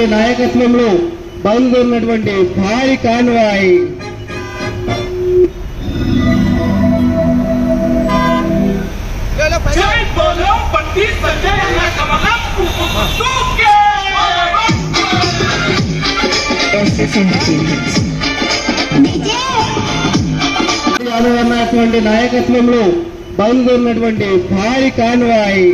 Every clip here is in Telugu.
అన్నటువంటి నాయకత్వంలో బయలుదేరినటువంటి భారీ కాన్వాయ్ जय बोलो पंडित संजय कमला सूखे యాదవ్ అన్నటువంటి నాయకత్వంలో బయలుదేరినటువంటి భారీ కాన్వాయ్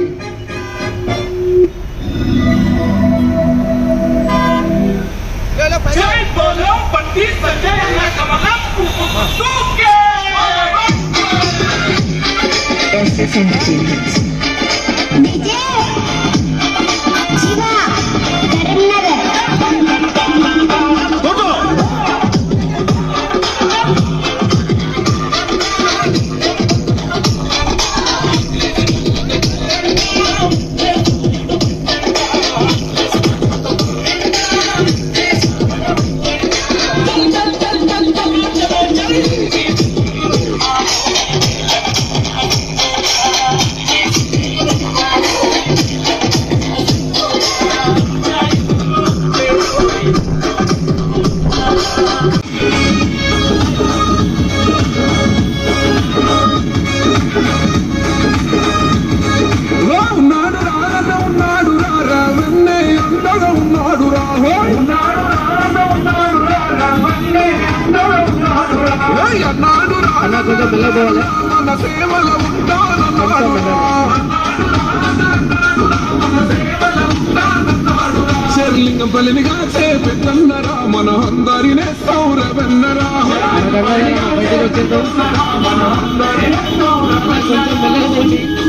जय बोलो पंडित संजय कमला सूखे శివ కరీంనగర్ ఉన్నాడు రారన్న ఉన్నాడు రారా వెన్నే అందగా ఉన్నాడు రా హోయ్. ఏయ్ అన్నాడు రా అన్న కొంచెం పిల్లబోవాలి మన సేవలో ఉంటానన్నాడు రా. శర్లింగం పలినిగా చేపెట్టన్నరా మన అందరినే సౌరవెన్నరా బయటకు వచ్చేద్దాం కొంచెం మెల్లగా పోండి